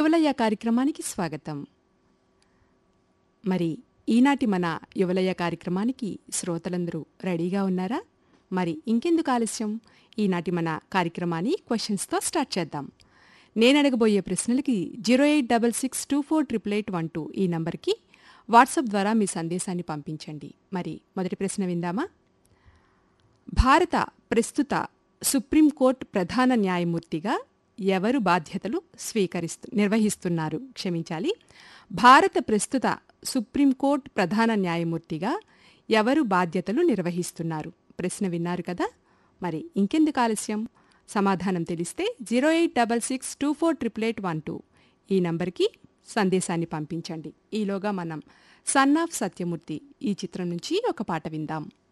యువలయ్య కార్యక్రమానికి స్వాగతం మరి ఈనాటి మన యువలయ్య కార్యక్రమానికి శ్రోతలందరూ రెడీగా ఉన్నారా మరి ఇంకెందుకు ఆలస్యం ఈనాటి మన కార్యక్రమాన్ని క్వశ్చన్స్తో స్టార్ట్ చేద్దాం నేను అడగబోయే ప్రశ్నలకి zero eight double six two four triple eight one two ఈ నంబర్కి వాట్సాప్ ద్వారా మీ సందేశాన్ని పంపించండి మరి మొదటి ప్రశ్న విందామా భారత ప్రస్తుత సుప్రీంకోర్టు ప్రధాన న్యాయమూర్తిగా ఎవరు బాధ్యతలు స్వీకరిస్తు నిర్వహిస్తున్నారు క్షమించాలి భారత ప్రస్తుత సుప్రీంకోర్టు ప్రధాన న్యాయమూర్తిగా ఎవరు బాధ్యతలు నిర్వహిస్తున్నారు ప్రశ్న విన్నారు కదా మరి ఇంకెందుకు ఆలస్యం సమాధానం తెలిస్తే zero eight double six two four triple eight one two ఈ నంబర్కి సందేశాన్ని పంపించండి ఈలోగా మనం సన్ ఆఫ్ సత్యమూర్తి ఈ చిత్రం నుంచి ఒక పాట విందాం